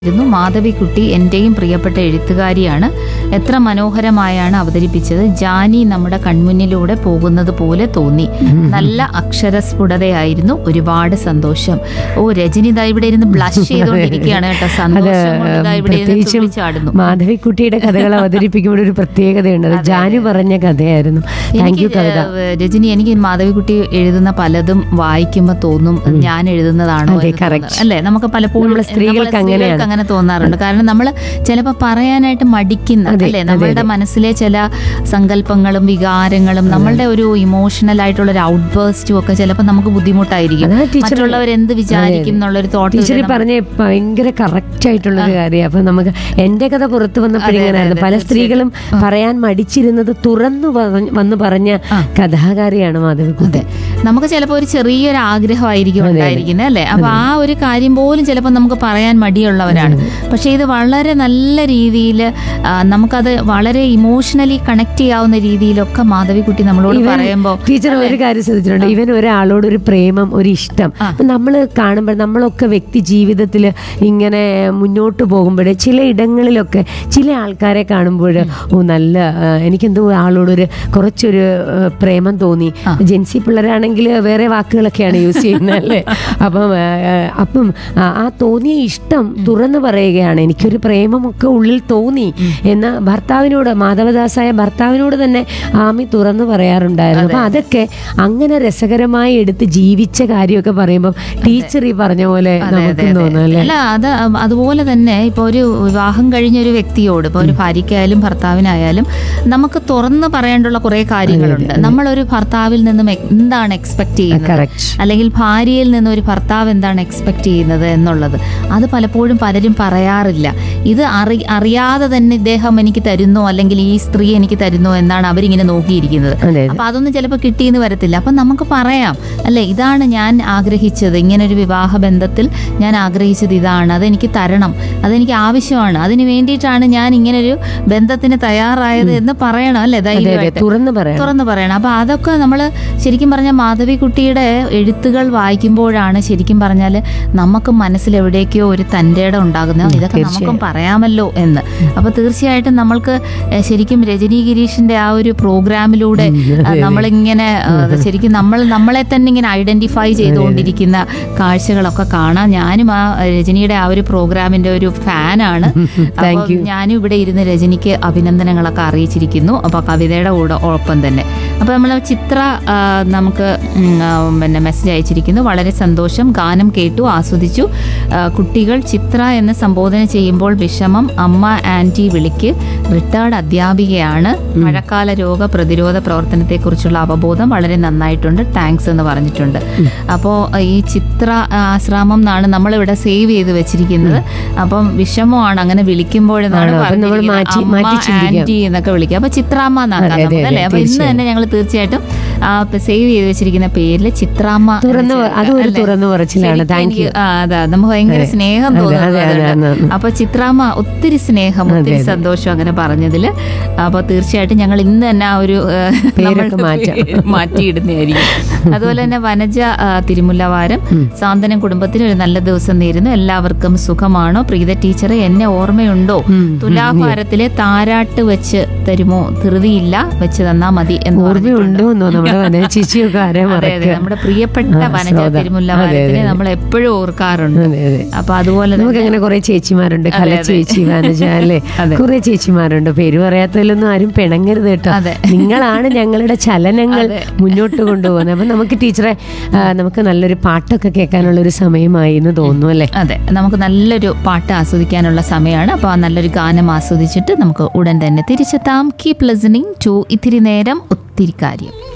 യിരുന്നു മാധവിക്കുട്ടി എൻ്റെയും പ്രിയപ്പെട്ട എഴുത്തുകാരിയാണ് എത്ര മനോഹരമായാണ് അവതരിപ്പിച്ചത് ജാനി നമ്മുടെ കൺമുന്നിലൂടെ പോകുന്നത് പോലെ തോന്നി നല്ല അക്ഷരസ്ഫുടതയായിരുന്നു ഒരുപാട് സന്തോഷം ഓ രജനി ദാ ഇവിടെ ഇരുന്ന് ബ്ലഷ് ചെയ്തുകൊണ്ടിരിക്കുകയാണ് കേട്ടോ അത് സന്തോഷം കൊണ്ട് ദാ ഇവിടെ ഇരുന്ന് പ്രത്യേകിച്ചും തുള്ളിച്ചാടുന്നു മാധവിക്കുട്ടിയുടെ കഥകൾ അവതരിപ്പിക്കുമ്പോൾ ഒരു പ്രത്യേകതയുണ്ട് അത് ജാനു പറഞ്ഞ കഥയായിരുന്നു താങ്ക് യു എനിക്ക് കവിത ഏഹ്, രജനി എനിക്ക് മാധവിക്കുട്ടി എഴുതുന്ന പലതും വായിക്കുമ്പോൾ തോന്നും ഞാൻ എഴുതുന്നതാണോ അതെ, എന്ന് correct. തോന്നുന്നത്. അല്ലേ നമുക്ക് പലപ്പോഴും നമ്മള് സ്ത്രീകൾക്ക് നമ്മള് അങ്ങനെയാണ്. അങ്ങനെ തോന്നാറുണ്ട് കാരണം നമ്മൾ ചിലപ്പോൾ പറയാനായിട്ട് മടിക്കുന്ന അതെ, അല്ലേ അതെ, നമ്മളുടെ അതെ. മനസ്സിലെ ചില സങ്കല്പങ്ങളും വികാരങ്ങളും നമ്മളുടെ ഒരു ഇമോഷണൽ ആയിട്ടുള്ള ഒരു ഔട്ട് ബേസ്റ്റും ഒക്കെ ചിലപ്പോൾ നമുക്ക് ബുദ്ധിമുട്ടായിരിക്കും അതാ ടീച്ചർ മറ്റുള്ളവർ എന്ത് വിചാരിക്കും എന്നുള്ളൊരു തോട്ട് ടീച്ചർ പറഞ്ഞ ഭയങ്കര കറക്റ്റ് ആയിട്ടുള്ള ഒരു കാര്യം അപ്പൊ നമുക്ക് എന്റെ കഥ പുറത്തു വന്നപ്പോഴിങ്ങനായിരുന്നു പല സ്ത്രീകളും പറയാൻ മടിച്ചിരുന്നത് തുറന്നു പറഞ്ഞ്- വന്ന് പറഞ്ഞ കഥാകാരിയാണ് മാധവിക്കുട്ടി അതെ നമുക്ക് ചിലപ്പോൾ ഒരു ചെറിയൊരു ആഗ്രഹമായിരിക്കും ഉണ്ടായിരിക്കുന്നത് അല്ലേ അപ്പൊ ആ ഒരു കാര്യം പോലും ചിലപ്പോൾ നമുക്ക് പറയാൻ മടിയുള്ളവരാണ് പക്ഷെ ഇത് വളരെ നല്ല രീതിയിൽ നമുക്കത് വളരെ ഇമോഷണലി കണക്ട് ചെയ്യാവുന്ന രീതിയിലൊക്കെ മാധവിക്കുട്ടി നമ്മളോട് പറയുമ്പോൾ ടീച്ചർ ഒരു കാര്യം ശ്രദ്ധിച്ചിട്ടുണ്ട് ഇവൻ ഒരാളോട് ഒരു പ്രേമം ഒരു ഇഷ്ടം നമ്മൾ കാണുമ്പോൾ നമ്മളൊക്കെ വ്യക്തി ജീവിതത്തിൽ ഇങ്ങനെ മുന്നോട്ട് പോകുമ്പോൾ ചില ഇടങ്ങളിലൊക്കെ ചില ആൾക്കാരെ കാണുമ്പോൾ ഓ നല്ല ആ, എനിക്കെന്തോ ആളോടൊരു കുറച്ചൊരു ആ, പ്രേമം തോന്നി ജെൻസി പിള്ളേരാണെങ്കിൽ വേറെ വാക്കുകളൊക്കെയാണ് യൂസ് ചെയ്യുന്നത് അല്ലേ അപ്പം ആ, ആ, അപ്പം ആ, ആ തോന്നിയ ഇഷ്ടം തുറന്നു പറയുകയാണ് എനിക്കൊരു പ്രേമമൊക്കെ ഉള്ളിൽ തോന്നി എന്ന ഭർത്താവിനോട് മാധവദാസായ ഭർത്താവിനോട് തന്നെ ആമി തുറന്നു പറയാറുണ്ടായിരുന്നു അപ്പൊ അതൊക്കെ അങ്ങനെ രസകരമായി എടുത്ത് ജീവിച്ച കാര്യമൊക്കെ പറയുമ്പോൾ ടീച്ചർ ഈ പറഞ്ഞ പോലെ നമുക്ക് തോന്നും അല്ലേ അല്ല അത് അതുപോലെ തന്നെ ഇപ്പോൾ ഒരു വിവാഹം കഴിഞ്ഞ ഒരു വ്യക്തിയോട് ഇപ്പോൾ ഒരു ഭാര്യയ്ക്കായാലും ഭർത്താവിനായാലും നമുക്ക് തുറന്ന് പറയേണ്ടുള്ള കുറേ കാര്യങ്ങളുണ്ട് നമ്മളൊരു ഭർത്താവിൽ നിന്നും എ- എന്താണ് എക്സ്പെക്ട് ചെയ്യുന്നത് കറക്റ്റ് അല്ലെങ്കിൽ ഭാര്യയിൽ നിന്ന് ഒരു ഭർത്താവ് എന്താണ് എക്സ്പെക്ട് ചെയ്യുന്നത് എന്നുള്ളത് അത് പലപ്പോഴും പലരും പറയാറില്ല ഇത് അറി അറിയാതെ തന്നെ ഇദ്ദേഹം എനിക്ക് തരുന്നോ അല്ലെങ്കിൽ ഈ സ്ത്രീ എനിക്ക് തരുന്നോ എന്നാണ് അവരിങ്ങനെ നോക്കിയിരിക്കുന്നത് അതെ അപ്പൊ അതൊന്നും ചിലപ്പോൾ കിട്ടിയെന്ന് വരത്തില്ല അപ്പൊ നമുക്ക് പറയാം അല്ലെ ഇതാണ് ഞാൻ ആഗ്രഹിച്ചത് ഇങ്ങനെ ഒരു വിവാഹ ബന്ധത്തിൽ ഞാൻ ആഗ്രഹിച്ചത് ഇതാണ് അതെനിക്ക് തരണം അതെനിക്ക് ആവശ്യമാണ് അതിന് വേണ്ടിയിട്ടാണ് ഞാൻ ഇങ്ങനൊരു ബന്ധത്തിന് തയ്യാറായത് എന്ന് പറയണം അല്ലെ അതെ അതെ ധൈര്യമായിട്ട് തുറന്നു പറയാം തുറന്നു പറയണം അപ്പൊ അതൊക്കെ നമ്മൾ ശരിക്കും പറഞ്ഞ മാധവിക്കുട്ടിയുടെ എഴുത്തുകൾ വായിക്കുമ്പോഴാണ് ശരിക്കും പറഞ്ഞാൽ നമുക്ക് മനസ്സിൽ എവിടേക്കോ ഒരു തൻ്റെ ഇടം ഉണ്ടാകുന്നത് ഇതൊക്കെ നമുക്കും പറയാമല്ലോ എന്ന് അപ്പൊ തീർച്ചയായിട്ടും നമ്മൾക്ക് എഹ്, ശരിക്കും രജനി ഗിരീഷിന്റെ ആ ഒരു പ്രോഗ്രാമിലൂടെ അഹ്, നമ്മളിങ്ങനെ അഹ്, ശരിക്കും നമ്മൾ നമ്മളെ തന്നെ ഇങ്ങനെ ഐഡന്റിഫൈ ചെയ്തുകൊണ്ടിരിക്കുന്ന കാഴ്ചകളൊക്കെ കാണാം ഞാനും ആ രജനിയുടെ ആ ഒരു പ്രോഗ്രാമിന്റെ ഒരു ഫാനാണ് Thank അപ്പോൾ ഞാനും ഇവിടെ ഇരുന്ന് രജനിക്ക് അഭിനന്ദനങ്ങളൊക്കെ അറിയിച്ചിരിക്കുന്നു അപ്പോൾ കവിതയുടെ കൂടെ ഒപ്പം തന്നെ അപ്പോൾ നമ്മൾ ചിത്ര ആ, നമുക്ക് ഉം, ആ, പിന്നെ മെസ്സേജ് അയച്ചിരിക്കുന്നു വളരെ സന്തോഷം ഗാനം കേട്ടു ആസ്വദിച്ചു ആ, കുട്ടികൾ ചിത്ര എന്ന് സംബോധന ചെയ്യുമ്പോൾ വിഷമം അമ്മ ആൻറ്റി വിളിക്ക് റിട്ടയർഡ് അധ്യാപികയാണ് മഴക്കാല രോഗ പ്രതിരോധ പ്രവർത്തനത്തെക്കുറിച്ചുള്ള അവബോധം വളരെ നന്നായിട്ടുണ്ട് താങ്ക്സ് എന്ന് പറഞ്ഞിട്ടുണ്ട് അപ്പോൾ ഈ ചിത്ര ആശ്രാമം എന്നാണ് നമ്മളിവിടെ സേവ് ചെയ്ത് വെച്ചിരിക്കുന്നത് അപ്പം വിഷമമാണ് അങ്ങനെ വിളിക്കുമ്പോഴെന്നാണ് ആണോ? അപ്പൊ നമ്മൾ മാറ്റി- പറഞ്ഞിരിക്കുന്നത്. മാറ്റി അമ്മ, ചിന്തിക്കാം. ആന്റി എന്നൊക്കെ വിളിക്കുക അപ്പൊ ചിത്രാമ്മ എന്നാക്കാം അതെ, അതെ, നമുക്ക് അല്ലേ അതെ, അപ്പൊ ഇന്ന് തീർച്ചയായും. തന്നെ ഞങ്ങൾ തീർച്ചയായിട്ടും സേവ് ചെയ്ത് വെച്ചിരിക്കുന്ന പേരിൽ ചിത്രാമ്മ എന്ന് തുറന്നു വെച്ച് അതും ഒരു അല്ലേ? തുറന്നു പറച്ചിലാണ് ശരിക്കും താങ്ക് യു എനിക്ക് ആ, അതാ നമുക്ക് ഭയങ്കര സ്നേഹം അതെ, തോന്നുന്നു അതെ, അതെ, അതുകൊണ്ട്. അതെ, അതെ. അപ്പൊ ചിത്രാമ്മ ഒത്തിരി സ്നേഹം ഒത്തിരി സന്തോഷം അങ്ങനെ പറഞ്ഞതിൽ അപ്പൊ തീർച്ചയായിട്ടും ഞങ്ങൾ ഇന്ന് തന്നെ ആ ഒരു ഏ, നമ്മളുടെ മാറ്റാം. പേര് മാറ്റിയിടുന്നതായിരിക്കും അതുപോലെ തന്നെ വനജ ആ, തിരുമുല്ലവാരം സാന്ത്വനം കുടുംബത്തിന് ഒരു നല്ല ദിവസം നേരുന്നു എല്ലാവർക്കും സുഖമാണോ പ്രീത ടീച്ചറെ എന്നെ ഓർമ്മയുണ്ടോ തുലാഭാരത്തിലെ താരാട്ട് വെച്ച് തരുമോ ധൃതിയില്ല വെച്ച് തന്നാ മതി എന്ന് പറഞ്ഞിട്ടുണ്ട്. ഓർമ്മയുണ്ടോ എന്നോ നമ്മുടെ വന ചേച്ചിയൊക്കെ ആരെ അതെ അതെ മറക്കുക നമ്മുടെ പ്രിയപ്പെട്ട ആ, വനജ ശ്രോത. തിരുമുല്ലവാരത്തിനെ അതെ, അതെ. നമ്മൾ എപ്പോഴും ഓർക്കാറുണ്ട് അതെ അതെ അപ്പൊ അതുപോലെ നമുക്ക് തന്നെ അങ്ങനെ കുറെ ചേച്ചിമാരുണ്ട് കല ചേച്ചി വനജ അല്ലേ അതെ. കുറെ ചേച്ചിമാരുണ്ട് പേര് പറയാത്തതിലൊന്നും ആരും പിണങ്ങരുത് കേട്ടോ അതെ. നിങ്ങളാണ് ഞങ്ങളുടെ ചലനങ്ങൾ മുന്നോട്ട് കൊണ്ടുപോകുന്നത് അപ്പൊ നമുക്ക് ടീച്ചറെ ആ, നമുക്ക് നല്ലൊരു പാട്ടൊക്കെ കേൾക്കാനുള്ള ഒരു സമയമായി എന്ന് തോന്നുന്നു അല്ലേ അതെ നമുക്ക് നല്ലൊരു പാട്ട് ആസ്വദിക്കാനുള്ള സമയമാണ് അപ്പോൾ ആ നല്ലൊരു ഗാനം ആസ്വദിച്ചിട്ട് നമുക്ക് ഉടൻ തന്നെ തിരിച്ചെത്താം കീപ് ലിസണിങ് ടു ഇത്തിരി നേരം ഒത്തിരി കാര്യം